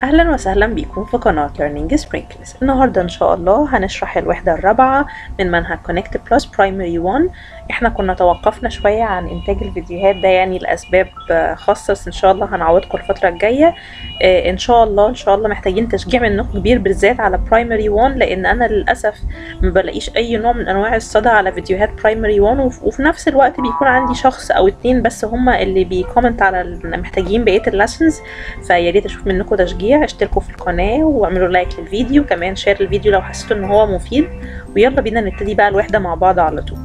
أهلا وسهلا بكم في قناة Learning Sprinkles النهاردة إن شاء الله هنشرح الوحدة الرابعة من منهج Connect Plus Primary 1 احنا كنا توقفنا شوية عن إنتاج الفيديوهات ده يعني لأسباب آه، خاصة بس إن شاء الله هنعوضكم الفترة الجاية آه، إن شاء الله إن شاء الله محتاجين تشجيع منكم كبير بالذات على Primary 1 لأن أنا للأسف ما بلاقيش أي نوع من أنواع الصدى على فيديوهات Primary 1 وف- وفي نفس الوقت بيكون عندي شخص أو اتنين بس هما اللي بيكومنت على ال- محتاجين بقية الليسنز فيا ريت اشوف منكم تشجيع اشتركوا في القناه واعملوا لايك للفيديو كمان شير الفيديو لو حسيتوا ان هو مفيد ويلا بينا نبتدي بقى الوحده مع بعض على طول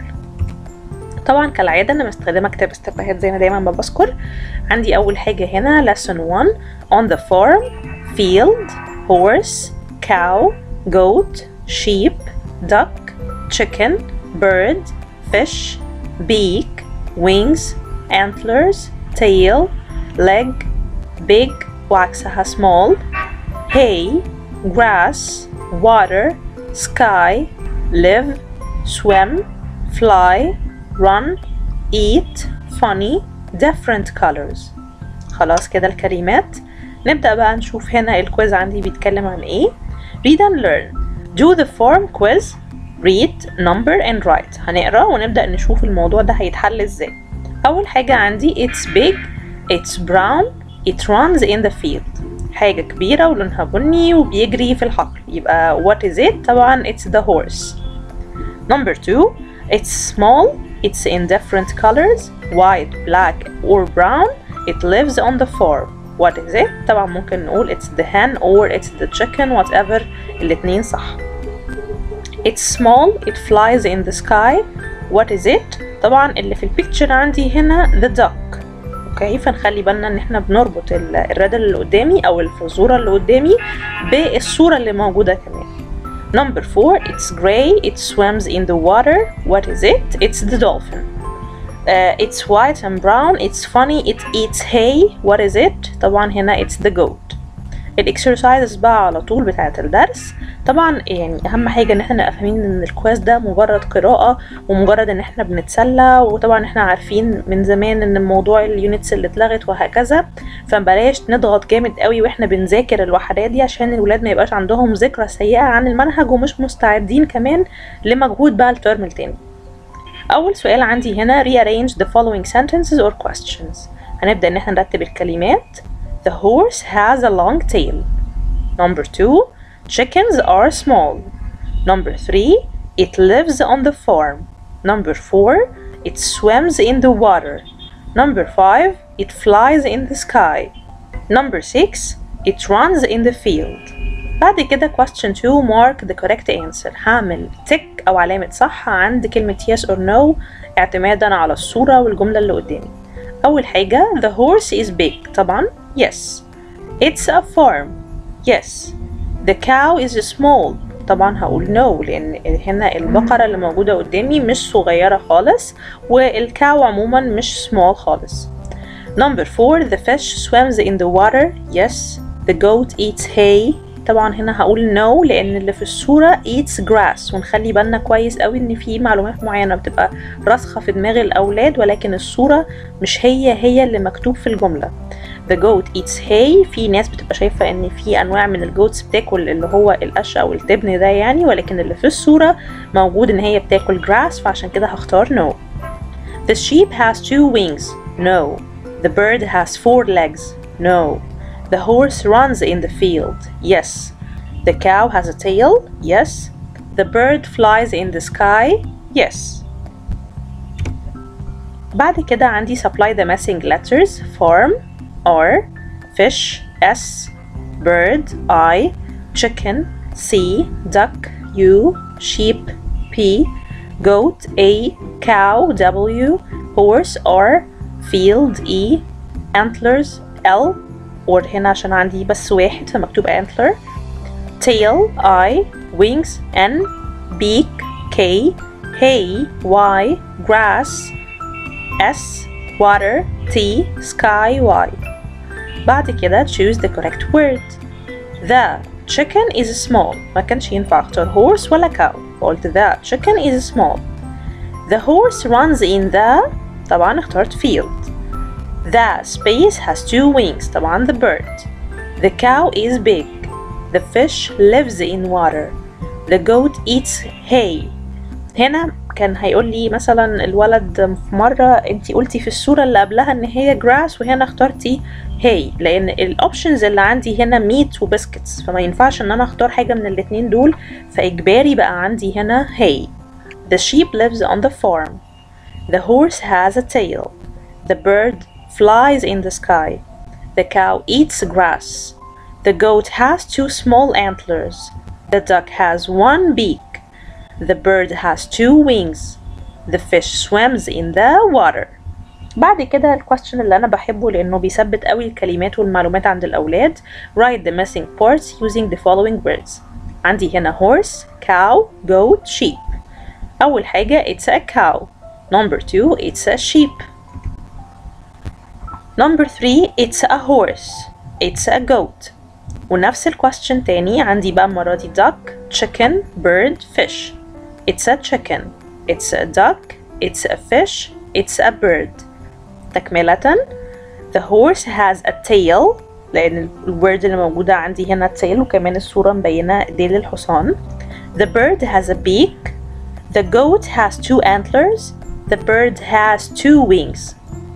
طبعا كالعاده انا مستخدمه كتاب استباهات زي ما دايما ما بذكر عندي اول حاجه هنا lesson 1 on the farm field horse cow goat sheep duck chicken bird fish beak wings antlers tail leg big وعكسها small hay grass water sky live swim fly run eat funny different colors خلاص كده الكلمات نبدأ بقى نشوف هنا الكويز عندي بيتكلم عن ايه read and learn do the form quiz read number and write هنقرا ونبدأ نشوف الموضوع ده هيتحل ازاي أول حاجة عندي it's big it's brown it runs in the field حاجة كبيرة ولونها بني وبيجري في الحقل يبقى what is it طبعا it's the horse number two it's small it's in different colors white black or brown it lives on the farm what is it طبعا ممكن نقول it's the hen or it's the chicken whatever الاتنين صح It's small, it flies in the sky. What is it? طبعا اللي في البيكتشر عندي هنا the duck. اوكي فنخلي بالنا ان احنا بنربط ال- الرادل اللي قدامي او الفزورة اللي قدامي بالصورة اللي موجودة كمان. Number four, it's gray, it swims in the water. What is it? It's the dolphin. Uh, it's white and brown, it's funny, it eats hay. What is it? طبعا هنا it's the goat. الاكسرسايزز بقى على طول بتاعة الدرس طبعا يعني اهم حاجه ان احنا نبقى فاهمين ان الكواز ده مجرد قراءه ومجرد ان احنا بنتسلى وطبعا احنا عارفين من زمان ان موضوع اليونتس اللي اتلغت وهكذا فبلاش نضغط جامد قوي واحنا بنذاكر الوحدات دي عشان الولاد ما يبقاش عندهم ذكرى سيئه عن المنهج ومش مستعدين كمان لمجهود بقى الترم التاني اول سؤال عندي هنا rearrange the following sentences or questions هنبدا ان احنا نرتب الكلمات the horse has a long tail number two chickens are small number three it lives on the farm number four it swims in the water number five it flies in the sky number six it runs in the field بعد كده question 2 mark the correct answer هعمل tick أو علامة صح عند كلمة yes or no اعتمادا على الصورة والجملة اللي قدامي أول حاجة the horse is big طبعا yes it's a farm yes the cow is small طبعا هقول no لأن هنا البقرة اللي موجودة قدامي مش صغيرة خالص والكاو عموما مش small خالص Number four, the fish swims in the water. Yes. The goat eats hay. طبعا هنا هقول no لأن اللي في الصورة eats grass ونخلي بالنا كويس قوي إن في معلومات معينة بتبقى راسخة في دماغ الأولاد ولكن الصورة مش هي هي اللي مكتوب في الجملة. The goat eats hay في ناس بتبقى شايفة إن في أنواع من الجوتس بتاكل اللي هو القش أو التبن ده يعني ولكن اللي في الصورة موجود إن هي بتاكل grass فعشان كده هختار no. The sheep has two wings. No. The bird has four legs. No. The horse runs in the field. Yes. The cow has a tail. Yes. The bird flies in the sky. Yes. بعد كده عندي supply the missing letters farm R fish S bird I chicken C duck U sheep P goat A cow W horse R field E antlers L or هنا عشان عندي بس واحد فمكتوب antler tail I wings N beak K hay Y grass S water T sky Y بعد كده choose the correct word the chicken is small ما كانش ينفع اختار horse ولا cow قلت the chicken is small the horse runs in the طبعا اخترت field The space has two wings طبعا the bird The cow is big. The fish lives in water. The goat eats hay. هنا كان هيقول لي مثلا الولد في مرة انت قلتي في الصورة اللي قبلها ان هي grass وهنا اخترتي hay لان الاوبشنز اللي عندي هنا meat وبسكتس فما ينفعش ان انا اختار حاجة من الاتنين دول فاجباري بقى عندي هنا hay The sheep lives on the farm The horse has a tail The bird flies in the sky The cow eats grass The goat has two small antlers The duck has one beak The bird has two wings. The fish swims in the water. بعد كده الكويستشن اللي انا بحبه لانه بيثبت قوي الكلمات والمعلومات عند الاولاد write the missing parts using the following words عندي هنا horse cow goat sheep اول حاجة it's a cow number two it's a sheep number three it's a horse it's a goat ونفس الكويستشن تاني عندي بقى المرة دي duck chicken bird fish It's a chicken. It's a duck. It's a fish. It's a bird. تكملة The horse has a tail لأن الورد اللي موجودة عندي هنا tail وكمان الصورة مبينة ديل الحصان The bird has a beak The goat has two antlers The bird has two wings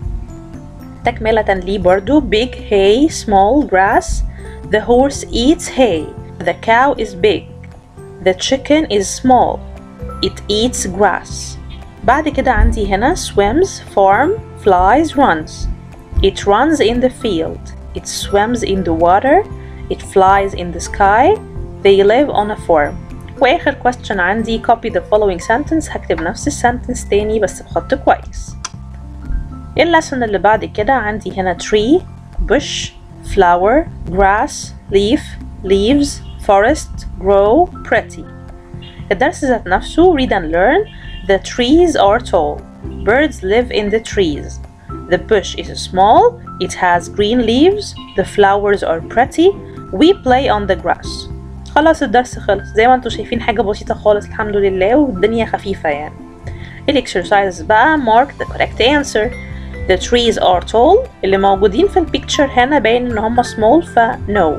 تكملة ليه برضو big hay small grass The horse eats hay The cow is big The chicken is small It eats grass. بعد كده عندي هنا swims, farm, flies, runs. It runs in the field. It swims in the water. It flies in the sky. They live on a farm. وآخر question عندي copy the following sentence هكتب نفس السنتنس تاني بس بخط كويس. اللسن اللي بعد كده عندي هنا tree, bush, flower, grass, leaf, leaves, forest, grow, pretty. الدرس ذات نفسه read and learn The trees are tall Birds live in the trees The bush is small It has green leaves The flowers are pretty We play on the grass خلاص الدرس خلص زي ما انتم شايفين حاجة بسيطة خالص الحمد لله والدنيا خفيفة يعني الاكسرسايز بقى mark the correct answer The trees are tall اللي موجودين في البيكتشر هنا باين ان هم small ف no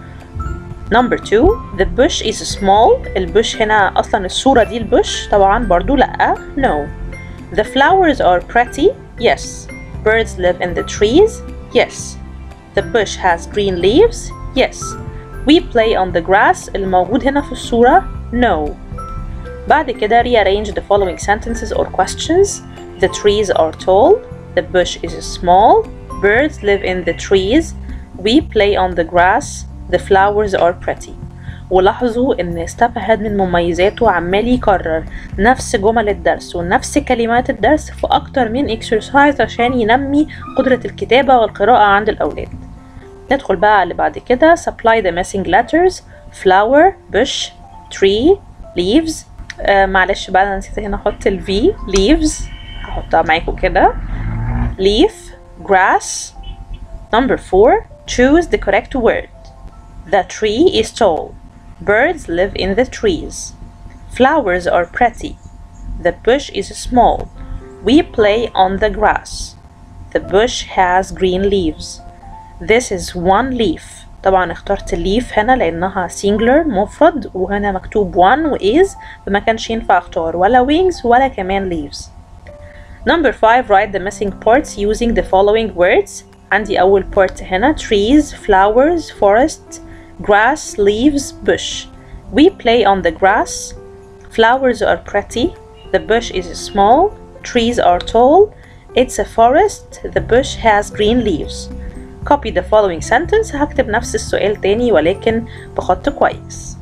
Number two, the bush is small. البوش هنا أصلا الصورة دي البوش طبعا برضو لأ no. The flowers are pretty. Yes. Birds live in the trees. Yes. The bush has green leaves. Yes. We play on the grass. الموجود هنا في الصورة no. بعد كده rearrange the following sentences or questions. The trees are tall. The bush is small. Birds live in the trees. We play on the grass. The flowers are pretty ولاحظوا ان استبعد من مميزاته عمال يكرر نفس جمل الدرس ونفس كلمات الدرس في اكتر من exercise عشان ينمي قدرة الكتابة والقراءة عند الاولاد ندخل بقى على اللي بعد كده supply the missing letters flower bush tree leaves آه معلش بقى انا نسيت هنا احط ال V leaves هحطها معاكم كده leaf grass number four choose the correct word The tree is tall. Birds live in the trees. Flowers are pretty. The bush is small. We play on the grass. The bush has green leaves. This is one leaf. طبعا اخترت leaf هنا لأنها singular مفرد وهنا مكتوب one و is فما كانش ينفع اختار ولا wings ولا كمان leaves. Number five write the missing parts using the following words. عندي أول part هنا trees, flowers, forest, grass, leaves, bush. We play on the grass. Flowers are pretty. The bush is small. Trees are tall. It's a forest. The bush has green leaves. Copy the following sentence. هكتب نفس السؤال تاني ولكن بخط كويس.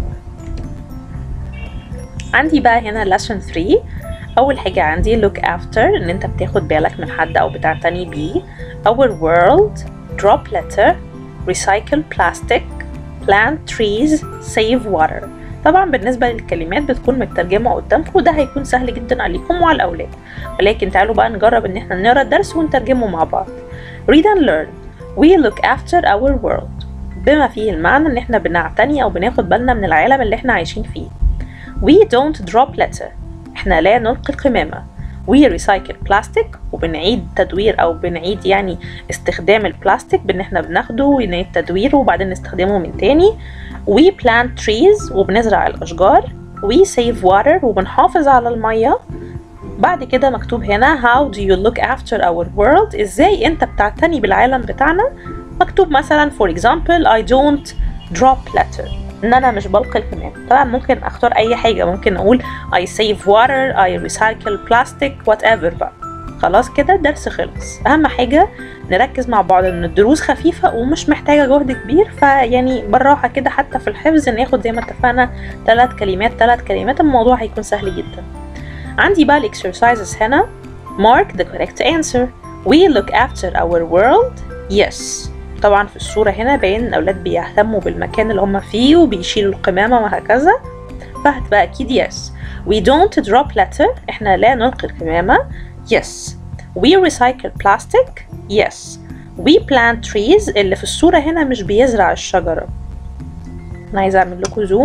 عندي بقى هنا lesson 3 أول حاجة عندي look after إن أنت بتاخد بالك من حد أو بتعتني بيه. Our world. Drop letter. Recycle plastic. plant trees save water طبعا بالنسبة للكلمات بتكون مترجمة قدامكم وده هيكون سهل جدا عليكم وعلى الأولاد ولكن تعالوا بقى نجرب إن احنا نقرا الدرس ونترجمه مع بعض read and learn we look after our world بما فيه المعنى إن احنا بنعتني أو بناخد بالنا من العالم اللي احنا عايشين فيه we don't drop litter احنا لا نلقي القمامة we recycle plastic وبنعيد تدوير او بنعيد يعني استخدام البلاستيك بان احنا بناخده ونعيد تدويره وبعدين نستخدمه من تاني we plant trees وبنزرع الاشجار we save water وبنحافظ على الميه بعد كده مكتوب هنا how do you look after our world ازاي انت بتعتني بالعالم بتاعنا مكتوب مثلا for example I don't drop letter ان انا مش بلقي الكمام طبعا ممكن اختار اي حاجة ممكن اقول I save water I recycle plastic whatever بقى خلاص كده الدرس خلص اهم حاجة نركز مع بعض ان الدروس خفيفة ومش محتاجة جهد كبير فيعني بالراحة كده حتى في الحفظ ناخد زي ما اتفقنا ثلاث كلمات ثلاث كلمات الموضوع هيكون سهل جدا عندي بقى الاكسرسايزز هنا mark the correct answer we look after our world yes طبعا في الصورة هنا باين الأولاد بيهتموا بالمكان اللي هم فيه وبيشيلوا القمامة وهكذا فهتبقى أكيد yes we don't drop litter احنا لا نلقي القمامة yes we recycle plastic yes we plant trees اللي في الصورة هنا مش بيزرع الشجرة أنا عايزة أعمل لكم زوم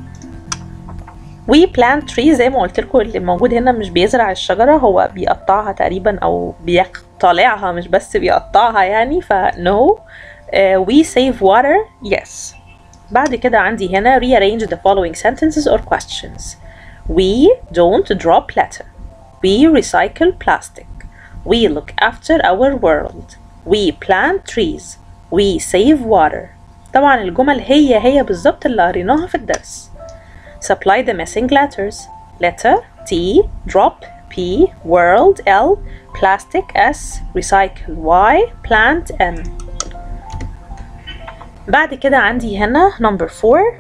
we plant trees زي ما قلت لكم اللي موجود هنا مش بيزرع الشجرة هو بيقطعها تقريبا أو بيقتلعها مش بس بيقطعها يعني ف no uh, we save water yes بعد كده عندي هنا rearrange the following sentences or questions we don't drop litter we recycle plastic we look after our world we plant trees we save water طبعا الجمل هي هي بالظبط اللي قريناها في الدرس Supply the missing letters. Letter T, drop P, world L, plastic S, recycle Y, plant N. بعد كده عندي هنا number 4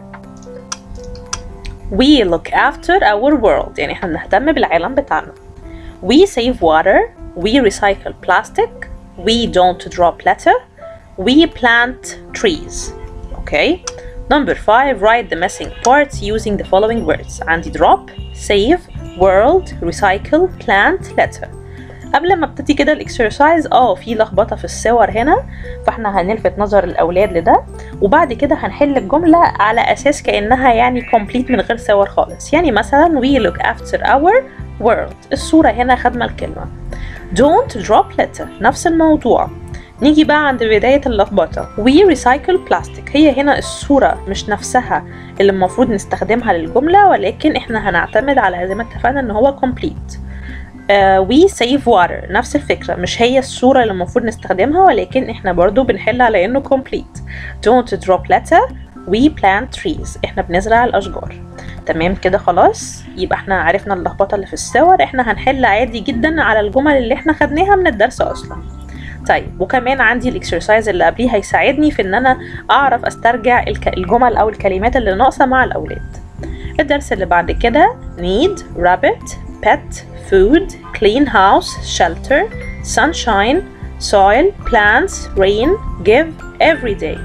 We look after our world يعني احنا بنهتم بالعالم بتاعنا We save water We recycle plastic We don't drop litter We plant trees Okay Number 5 write the missing parts using the following words عندي drop save world recycle plant letter قبل ما ابتدي كده الاكسرسايز اه في لخبطه في الصور هنا فاحنا هنلفت نظر الاولاد لده وبعد كده هنحل الجمله على اساس كانها يعني complete من غير صور خالص يعني مثلا we look after our world الصوره هنا خدنا الكلمه don't drop litter نفس الموضوع نيجي بقى عند بداية اللخبطة we recycle plastic هي هنا الصورة مش نفسها اللي المفروض نستخدمها للجملة ولكن احنا هنعتمد على زي ما اتفقنا ان هو complete uh, we save water نفس الفكرة مش هي الصورة اللي المفروض نستخدمها ولكن احنا برضو بنحل على انه complete don't drop litter we plant trees احنا بنزرع الاشجار تمام كده خلاص يبقى احنا عرفنا اللخبطة اللي في الصور احنا هنحل عادي جدا على الجمل اللي احنا خدناها من الدرس اصلا طيب وكمان عندي الاكسرسايز اللي قبليه هيساعدني في ان انا اعرف استرجع الجمل او الكلمات اللي ناقصه مع الاولاد الدرس اللي بعد كده need rabbit pet food clean house shelter sunshine soil plants rain give every day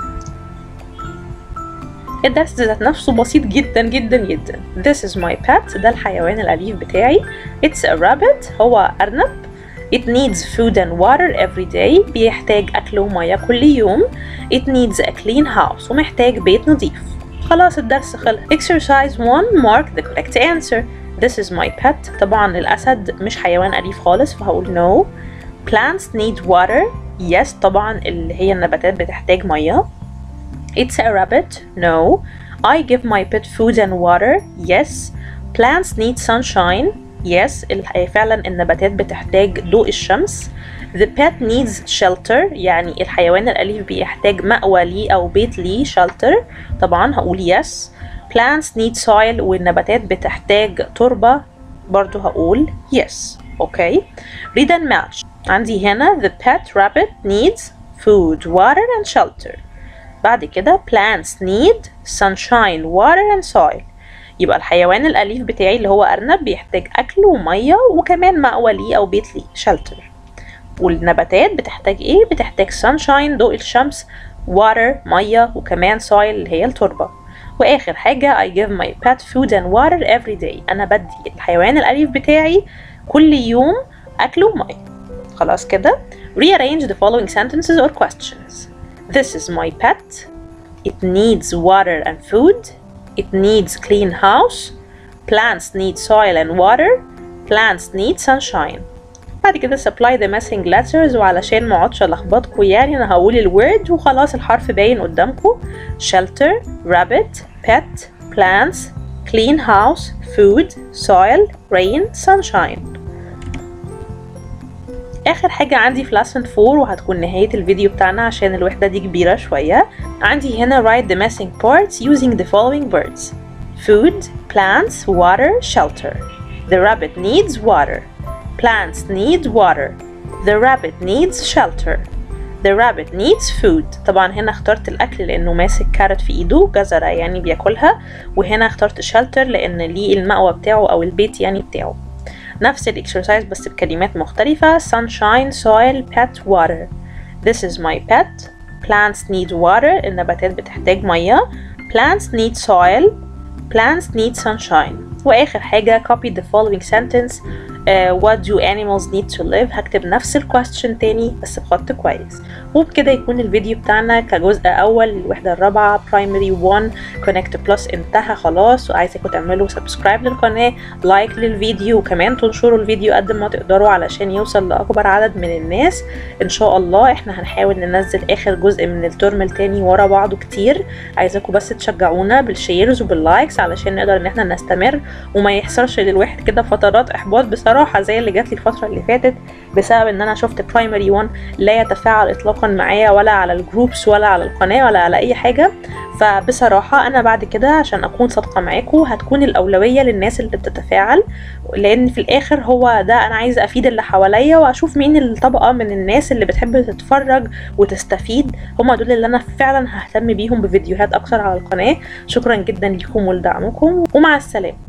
الدرس ذات نفسه بسيط جدا جدا جدا This is my pet ده الحيوان الأليف بتاعي It's a rabbit هو أرنب It needs food and water every day بيحتاج أكل ومية كل يوم It needs a clean house ومحتاج بيت نظيف خلاص الدرس خلص Exercise 1 Mark the correct answer This is my pet طبعا الأسد مش حيوان أليف خالص فهقول no Plants need water Yes طبعا اللي هي النباتات بتحتاج مية It's a rabbit No I give my pet food and water Yes Plants need sunshine Yes فعلا النباتات بتحتاج ضوء الشمس The pet needs shelter يعني الحيوان الأليف بيحتاج مأوى ليه أو بيت ليه shelter طبعا هقول yes Plants need soil والنباتات بتحتاج تربة برضو هقول yes اوكي read and match عندي هنا the pet rabbit needs food water and shelter بعد كده plants need sunshine water and soil يبقى الحيوان الأليف بتاعي اللي هو أرنب بيحتاج أكل ومية وكمان مأوى ليه أو بيت ليه shelter والنباتات بتحتاج إيه؟ بتحتاج sunshine ضوء الشمس water مية وكمان soil اللي هي التربة وآخر حاجة I give my pet food and water every day أنا بدي الحيوان الأليف بتاعي كل يوم أكل ومية خلاص كده rearrange the following sentences or questions This is my pet It needs water and food It needs clean house. Plants need soil and water. plants need sunshine بعد كده supply the missing letters وعلشان ما اقعدش الخبطكم يعني انا هقول الورد وخلاص الحرف باين قدامكم shelter rabbit pet plants clean house food soil rain sunshine اخر حاجة عندي في lesson 4 وهتكون نهاية الفيديو بتاعنا عشان الوحدة دي كبيرة شوية عندي هنا write the missing parts using the following words food plants water shelter the rabbit needs water plants need water the rabbit needs shelter the rabbit needs food طبعا هنا اخترت الاكل لانه ماسك كارت في ايده جزرة يعني بياكلها وهنا اخترت shelter لان ليه المأوى بتاعه او البيت يعني بتاعه نفس الاكسرسايز بس بكلمات مختلفة sunshine soil pet water this is my pet plants need water النباتات بتحتاج مية plants need soil plants need sunshine واخر حاجة copy the following sentence uh, what do animals need to live هكتب نفس الكويستشن تاني بس بخط كويس وبكده يكون الفيديو بتاعنا كجزء اول الوحدة الرابعة primary 1 connect plus انتهى خلاص وعايزاكم تعملوا سبسكرايب للقناة لايك للفيديو وكمان تنشروا الفيديو قد ما تقدروا علشان يوصل لاكبر عدد من الناس ان شاء الله احنا هنحاول ننزل اخر جزء من الترم التاني ورا بعضه كتير عايزاكم بس تشجعونا بالشيرز وباللايكس علشان نقدر ان احنا نستمر وما يحصلش للواحد كده فترات احباط بصراحه زي اللي جات لي الفتره اللي فاتت بسبب ان انا شفت برايمري 1 لا يتفاعل اطلاقا معايا ولا على الجروبس ولا على القناه ولا على اي حاجه فبصراحه انا بعد كده عشان اكون صادقه معاكم هتكون الاولويه للناس اللي بتتفاعل لان في الاخر هو ده انا عايزه افيد اللي حواليا واشوف مين الطبقه من الناس اللي بتحب تتفرج وتستفيد هما دول اللي انا فعلا ههتم بيهم بفيديوهات اكتر على القناه شكرا جدا لكم ولدعمكم ومع السلامه